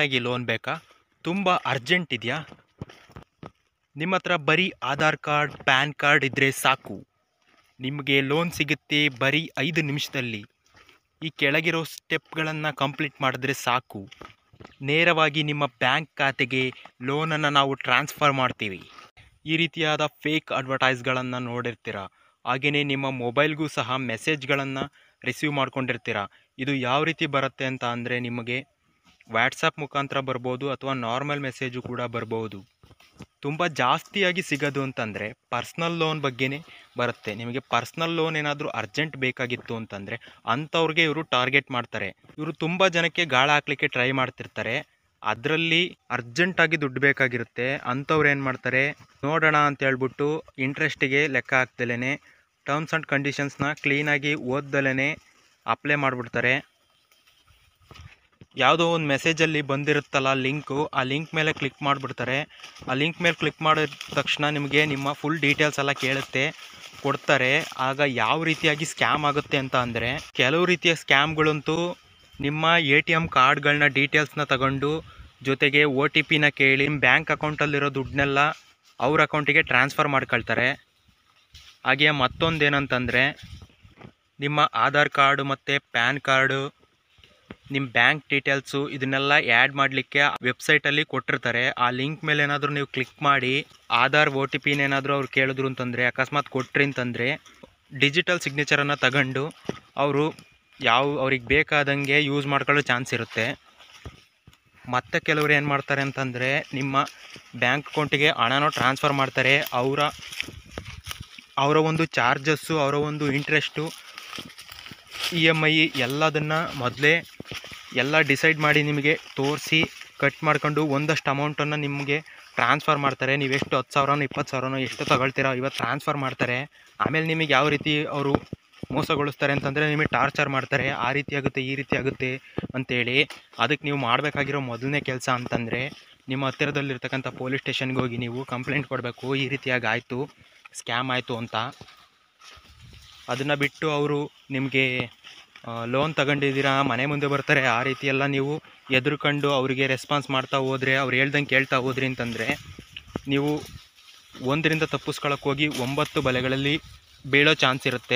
ಅರ್ಜೆಂಟಾಗಿ ಲೋನ್ ಬೇಕಾ ತುಂಬ ಅರ್ಜೆಂಟ್ ಇದೆಯಾ ನಿಮ್ಮ ಹತ್ರ ಬರೀ ಆಧಾರ್ ಕಾರ್ಡ್ ಪ್ಯಾನ್ ಕಾರ್ಡ್ ಇದ್ದರೆ ಸಾಕು ನಿಮಗೆ ಲೋನ್ ಸಿಗುತ್ತೆ ಬರೀ ಐದು ನಿಮಿಷದಲ್ಲಿ ಈ ಕೆಳಗಿರೋ ಸ್ಟೆಪ್ಗಳನ್ನು ಕಂಪ್ಲೀಟ್ ಮಾಡಿದ್ರೆ ಸಾಕು ನೇರವಾಗಿ ನಿಮ್ಮ ಬ್ಯಾಂಕ್ ಖಾತೆಗೆ ಲೋನನ್ನು ನಾವು ಟ್ರಾನ್ಸ್ಫರ್ ಮಾಡ್ತೀವಿ ಈ ರೀತಿಯಾದ ಫೇಕ್ ಅಡ್ವರ್ಟೈಸ್ಗಳನ್ನು ನೋಡಿರ್ತೀರ ಹಾಗೆಯೇ ನಿಮ್ಮ ಮೊಬೈಲ್ಗೂ ಸಹ ಮೆಸೇಜ್ಗಳನ್ನು ರಿಸೀವ್ ಮಾಡ್ಕೊಂಡಿರ್ತೀರ ಇದು ಯಾವ ರೀತಿ ಬರುತ್ತೆ ಅಂತ ಅಂದರೆ ನಿಮಗೆ ವ್ಯಾಟ್ಸಪ್ ಮುಖಾಂತರ ಬರ್ಬೋದು ಅಥವಾ ನಾರ್ಮಲ್ ಮೆಸೇಜು ಕೂಡ ಬರ್ಬೋದು ತುಂಬ ಜಾಸ್ತಿಯಾಗಿ ಸಿಗೋದು ಅಂತಂದರೆ ಪರ್ಸ್ನಲ್ ಲೋನ್ ಬಗ್ಗೆನೇ ಬರುತ್ತೆ ನಿಮಗೆ ಪರ್ಸ್ನಲ್ ಲೋನ್ ಏನಾದರೂ ಅರ್ಜೆಂಟ್ ಬೇಕಾಗಿತ್ತು ಅಂತಂದರೆ ಅಂಥವ್ರಿಗೆ ಇವರು ಟಾರ್ಗೆಟ್ ಮಾಡ್ತಾರೆ ಇವರು ತುಂಬ ಜನಕ್ಕೆ ಗಾಳ ಹಾಕ್ಲಿಕ್ಕೆ ಟ್ರೈ ಮಾಡ್ತಿರ್ತಾರೆ ಅದರಲ್ಲಿ ಅರ್ಜೆಂಟಾಗಿ ದುಡ್ಡು ಬೇಕಾಗಿರುತ್ತೆ ಅಂಥವ್ರು ಏನು ಮಾಡ್ತಾರೆ ನೋಡೋಣ ಅಂತ ಹೇಳ್ಬಿಟ್ಟು ಇಂಟ್ರೆಸ್ಟಿಗೆ ಲೆಕ್ಕ ಹಾಕ್ದಲೇ ಟರ್ಮ್ಸ್ ಆ್ಯಂಡ್ ಕಂಡೀಷನ್ಸ್ನ ಕ್ಲೀನಾಗಿ ಓದ್ದಲೇ ಅಪ್ಲೈ ಮಾಡಿಬಿಡ್ತಾರೆ ಯಾವುದೋ ಒಂದು ಮೆಸೇಜಲ್ಲಿ ಬಂದಿರುತ್ತಲ್ಲ ಲಿಂಕು ಆ ಲಿಂಕ್ ಮೇಲೆ ಕ್ಲಿಕ್ ಮಾಡಿಬಿಡ್ತಾರೆ ಆ ಲಿಂಕ್ ಮೇಲೆ ಕ್ಲಿಕ್ ಮಾಡಿದ ತಕ್ಷಣ ನಿಮಗೆ ನಿಮ್ಮ ಫುಲ್ ಡೀಟೇಲ್ಸ್ ಎಲ್ಲ ಕೇಳುತ್ತೆ ಕೊಡ್ತಾರೆ ಆಗ ಯಾವ ರೀತಿಯಾಗಿ ಸ್ಕ್ಯಾಮ್ ಆಗುತ್ತೆ ಅಂತ ಅಂದರೆ ಕೆಲವು ರೀತಿಯ ಸ್ಕ್ಯಾಮ್ಗಳಂತೂ ನಿಮ್ಮ ಎ ಟಿ ಎಮ್ ಕಾರ್ಡ್ಗಳನ್ನ ಡೀಟೇಲ್ಸ್ನ ತಗೊಂಡು ಜೊತೆಗೆ ಒ ಟಿ ಪಿನ ಕೇಳಿ ನಿಮ್ಮ ಬ್ಯಾಂಕ್ ಅಕೌಂಟಲ್ಲಿರೋ ದುಡ್ಡನ್ನೆಲ್ಲ ಅವ್ರ ಅಕೌಂಟಿಗೆ ಟ್ರಾನ್ಸ್ಫರ್ ಮಾಡ್ಕೊಳ್ತಾರೆ ಹಾಗೆಯೇ ಮತ್ತೊಂದು ಏನಂತಂದರೆ ನಿಮ್ಮ ಆಧಾರ್ ಕಾರ್ಡು ಮತ್ತು ಪ್ಯಾನ್ ಕಾರ್ಡು ನಿಮ್ಮ ಬ್ಯಾಂಕ್ ಡೀಟೇಲ್ಸು ಇದನ್ನೆಲ್ಲ ಆ್ಯಡ್ ಮಾಡಲಿಕ್ಕೆ ವೆಬ್ಸೈಟಲ್ಲಿ ಕೊಟ್ಟಿರ್ತಾರೆ ಆ ಲಿಂಕ್ ಮೇಲೆ ಏನಾದರೂ ನೀವು ಕ್ಲಿಕ್ ಮಾಡಿ ಆಧಾರ್ ಒ ಟಿ ಪಿನ ಏನಾದರೂ ಅವ್ರು ಕೇಳಿದ್ರು ಅಂತಂದರೆ ಅಕಸ್ಮಾತ್ ಕೊಟ್ರಿ ಅಂತಂದರೆ ಡಿಜಿಟಲ್ ಸಿಗ್ನೇಚರನ್ನು ತಗೊಂಡು ಅವರು ಯಾವ ಅವ್ರಿಗೆ ಬೇಕಾದಂಗೆ ಯೂಸ್ ಮಾಡ್ಕೊಳ್ಳೋ ಚಾನ್ಸ್ ಇರುತ್ತೆ ಮತ್ತೆ ಕೆಲವರು ಏನು ಮಾಡ್ತಾರೆ ಅಂತಂದರೆ ನಿಮ್ಮ ಬ್ಯಾಂಕ್ ಅಕೌಂಟಿಗೆ ಹಣನೂ ಟ್ರಾನ್ಸ್ಫರ್ ಮಾಡ್ತಾರೆ ಅವರ ಅವರ ಒಂದು ಚಾರ್ಜಸ್ಸು ಅವರ ಒಂದು ಇಂಟ್ರೆಸ್ಟು ಇ ಎಮ್ ಐ ಎಲ್ಲದನ್ನು ಮೊದಲೇ ಎಲ್ಲ ಡಿಸೈಡ್ ಮಾಡಿ ನಿಮಗೆ ತೋರಿಸಿ ಕಟ್ ಮಾಡ್ಕೊಂಡು ಒಂದಷ್ಟು ಅಮೌಂಟನ್ನು ನಿಮಗೆ ಟ್ರಾನ್ಸ್ಫರ್ ಮಾಡ್ತಾರೆ ನೀವು ಎಷ್ಟು ಹತ್ತು ಸಾವಿರನೋ ಇಪ್ಪತ್ತು ಸಾವಿರನೋ ಎಷ್ಟು ತಗೊಳ್ತೀರೋ ಇವತ್ತು ಟ್ರಾನ್ಸ್ಫರ್ ಮಾಡ್ತಾರೆ ಆಮೇಲೆ ನಿಮಗೆ ಯಾವ ರೀತಿ ಅವರು ಮೋಸಗೊಳಿಸ್ತಾರೆ ಅಂತಂದರೆ ನಿಮಗೆ ಟಾರ್ಚರ್ ಮಾಡ್ತಾರೆ ಆ ರೀತಿ ಆಗುತ್ತೆ ಈ ರೀತಿ ಆಗುತ್ತೆ ಅಂತೇಳಿ ಅದಕ್ಕೆ ನೀವು ಮಾಡಬೇಕಾಗಿರೋ ಮೊದಲನೇ ಕೆಲಸ ಅಂತಂದರೆ ನಿಮ್ಮ ಹತ್ತಿರದಲ್ಲಿರ್ತಕ್ಕಂಥ ಪೊಲೀಸ್ ಸ್ಟೇಷನ್ಗೆ ಹೋಗಿ ನೀವು ಕಂಪ್ಲೇಂಟ್ ಕೊಡಬೇಕು ಈ ರೀತಿಯಾಗಿ ಆಯಿತು ಸ್ಕ್ಯಾಮ್ ಆಯಿತು ಅಂತ ಅದನ್ನು ಬಿಟ್ಟು ಅವರು ನಿಮಗೆ ಲೋನ್ ತಗೊಂಡಿದ್ದೀರಾ ಮನೆ ಮುಂದೆ ಬರ್ತಾರೆ ಆ ರೀತಿ ಎಲ್ಲ ನೀವು ಎದುರ್ಕೊಂಡು ಅವರಿಗೆ ರೆಸ್ಪಾನ್ಸ್ ಮಾಡ್ತಾ ಹೋದರೆ ಅವ್ರು ಹೇಳ್ದಂಗೆ ಕೇಳ್ತಾ ಹೋದ್ರಿ ಅಂತಂದರೆ ನೀವು ಒಂದರಿಂದ ತಪ್ಪಿಸ್ಕೊಳಕ್ಕೆ ಹೋಗಿ ಒಂಬತ್ತು ಬಲೆಗಳಲ್ಲಿ ಬೀಳೋ ಚಾನ್ಸ್ ಇರುತ್ತೆ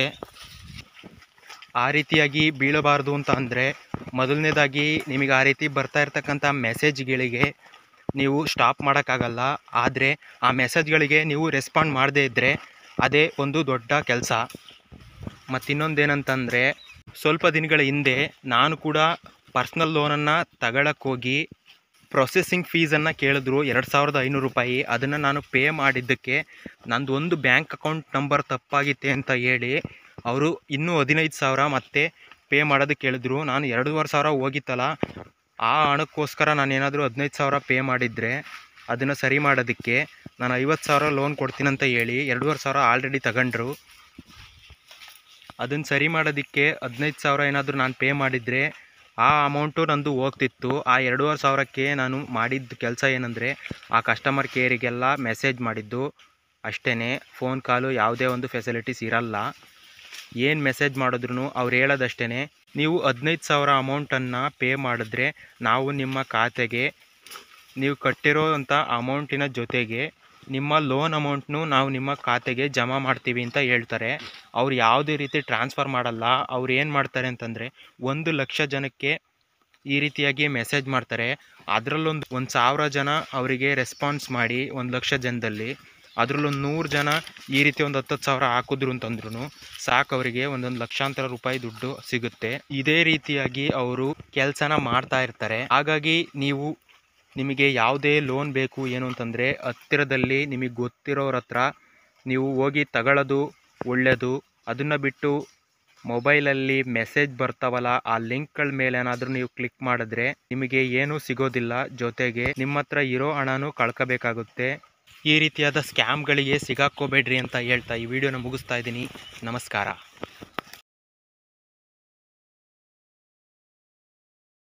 ಆ ರೀತಿಯಾಗಿ ಬೀಳಬಾರ್ದು ಅಂತ ಅಂದರೆ ಮೊದಲನೇದಾಗಿ ನಿಮಗೆ ಆ ರೀತಿ ಬರ್ತಾ ಇರ್ತಕ್ಕಂಥ ಮೆಸೇಜ್ಗಳಿಗೆ ನೀವು ಸ್ಟಾಪ್ ಮಾಡೋಕ್ಕಾಗಲ್ಲ ಆದರೆ ಆ ಮೆಸೇಜ್ಗಳಿಗೆ ನೀವು ರೆಸ್ಪಾಂಡ್ ಮಾಡದೇ ಇದ್ದರೆ ಅದೇ ಒಂದು ದೊಡ್ಡ ಕೆಲಸ ಮತ್ತು ಇನ್ನೊಂದೇನಂತಂದರೆ ಸ್ವಲ್ಪ ದಿನಗಳ ಹಿಂದೆ ನಾನು ಕೂಡ ಪರ್ಸ್ನಲ್ ಲೋನನ್ನು ತಗೊಳಕ್ಕೆ ಹೋಗಿ ಪ್ರೊಸೆಸಿಂಗ್ ಫೀಸನ್ನು ಕೇಳಿದ್ರು ಎರಡು ಸಾವಿರದ ಐನೂರು ರೂಪಾಯಿ ಅದನ್ನು ನಾನು ಪೇ ಮಾಡಿದ್ದಕ್ಕೆ ನಂದು ಒಂದು ಬ್ಯಾಂಕ್ ಅಕೌಂಟ್ ನಂಬರ್ ತಪ್ಪಾಗಿತ್ತೆ ಅಂತ ಹೇಳಿ ಅವರು ಇನ್ನೂ ಹದಿನೈದು ಸಾವಿರ ಮತ್ತೆ ಪೇ ಮಾಡೋದಕ್ಕೆ ಕೇಳಿದ್ರು ನಾನು ಎರಡೂವರೆ ಸಾವಿರ ಹೋಗಿತ್ತಲ್ಲ ಆ ಹಣಕ್ಕೋಸ್ಕರ ನಾನು ಏನಾದರೂ ಹದಿನೈದು ಸಾವಿರ ಪೇ ಮಾಡಿದರೆ ಅದನ್ನು ಸರಿ ಮಾಡೋದಕ್ಕೆ ನಾನು ಐವತ್ತು ಸಾವಿರ ಲೋನ್ ಕೊಡ್ತೀನಂತ ಹೇಳಿ ಎರಡೂವರೆ ಸಾವಿರ ಆಲ್ರೆಡಿ ತಗೊಂಡ್ರು ಅದನ್ನು ಸರಿ ಮಾಡೋದಕ್ಕೆ ಹದಿನೈದು ಸಾವಿರ ಏನಾದರೂ ನಾನು ಪೇ ಮಾಡಿದರೆ ಆ ಅಮೌಂಟು ನಂದು ಹೋಗ್ತಿತ್ತು ಆ ಎರಡೂವರೆ ಸಾವಿರಕ್ಕೆ ನಾನು ಮಾಡಿದ್ದ ಕೆಲಸ ಏನಂದರೆ ಆ ಕಸ್ಟಮರ್ ಕೇರಿಗೆಲ್ಲ ಮೆಸೇಜ್ ಮಾಡಿದ್ದು ಅಷ್ಟೇ ಫೋನ್ ಕಾಲು ಯಾವುದೇ ಒಂದು ಫೆಸಿಲಿಟೀಸ್ ಇರಲ್ಲ ಏನು ಮೆಸೇಜ್ ಮಾಡಿದ್ರು ಅವ್ರು ಹೇಳೋದಷ್ಟೇ ನೀವು ಹದಿನೈದು ಸಾವಿರ ಅಮೌಂಟನ್ನು ಪೇ ಮಾಡಿದ್ರೆ ನಾವು ನಿಮ್ಮ ಖಾತೆಗೆ ನೀವು ಕಟ್ಟಿರೋ ಅಂಥ ಅಮೌಂಟಿನ ಜೊತೆಗೆ ನಿಮ್ಮ ಲೋನ್ ಅಮೌಂಟ್ನು ನಾವು ನಿಮ್ಮ ಖಾತೆಗೆ ಜಮಾ ಮಾಡ್ತೀವಿ ಅಂತ ಹೇಳ್ತಾರೆ ಅವ್ರು ಯಾವುದೇ ರೀತಿ ಟ್ರಾನ್ಸ್ಫರ್ ಮಾಡಲ್ಲ ಅವ್ರು ಏನು ಮಾಡ್ತಾರೆ ಅಂತಂದರೆ ಒಂದು ಲಕ್ಷ ಜನಕ್ಕೆ ಈ ರೀತಿಯಾಗಿ ಮೆಸೇಜ್ ಮಾಡ್ತಾರೆ ಅದರಲ್ಲೊಂದು ಒಂದು ಸಾವಿರ ಜನ ಅವರಿಗೆ ರೆಸ್ಪಾನ್ಸ್ ಮಾಡಿ ಒಂದು ಲಕ್ಷ ಜನದಲ್ಲಿ ಅದರಲ್ಲೊಂದು ನೂರು ಜನ ಈ ರೀತಿ ಒಂದು ಹತ್ತತ್ತು ಸಾವಿರ ಹಾಕಿದ್ರು ಅಂತಂದ್ರೂ ಸಾಕು ಅವರಿಗೆ ಒಂದೊಂದು ಲಕ್ಷಾಂತರ ರೂಪಾಯಿ ದುಡ್ಡು ಸಿಗುತ್ತೆ ಇದೇ ರೀತಿಯಾಗಿ ಅವರು ಕೆಲಸನ ಮಾಡ್ತಾ ಇರ್ತಾರೆ ಹಾಗಾಗಿ ನೀವು ನಿಮಗೆ ಯಾವುದೇ ಲೋನ್ ಬೇಕು ಏನು ಅಂತಂದರೆ ಹತ್ತಿರದಲ್ಲಿ ನಿಮಗೆ ಗೊತ್ತಿರೋರ ಹತ್ರ ನೀವು ಹೋಗಿ ತಗೊಳ್ಳೋದು ಒಳ್ಳೆಯದು ಅದನ್ನು ಬಿಟ್ಟು ಮೊಬೈಲಲ್ಲಿ ಮೆಸೇಜ್ ಬರ್ತಾವಲ್ಲ ಆ ಲಿಂಕ್ಗಳ ಮೇಲೆ ಏನಾದರೂ ನೀವು ಕ್ಲಿಕ್ ಮಾಡಿದ್ರೆ ನಿಮಗೆ ಏನೂ ಸಿಗೋದಿಲ್ಲ ಜೊತೆಗೆ ನಿಮ್ಮ ಹತ್ರ ಇರೋ ಹಣನೂ ಕಳ್ಕೋಬೇಕಾಗುತ್ತೆ ಈ ರೀತಿಯಾದ ಸ್ಕ್ಯಾಮ್ಗಳಿಗೆ ಸಿಗಾಕ್ಕೋಬೇಡ್ರಿ ಅಂತ ಹೇಳ್ತಾ ಈ ವಿಡಿಯೋನ ಮುಗಿಸ್ತಾ ಇದ್ದೀನಿ ನಮಸ್ಕಾರ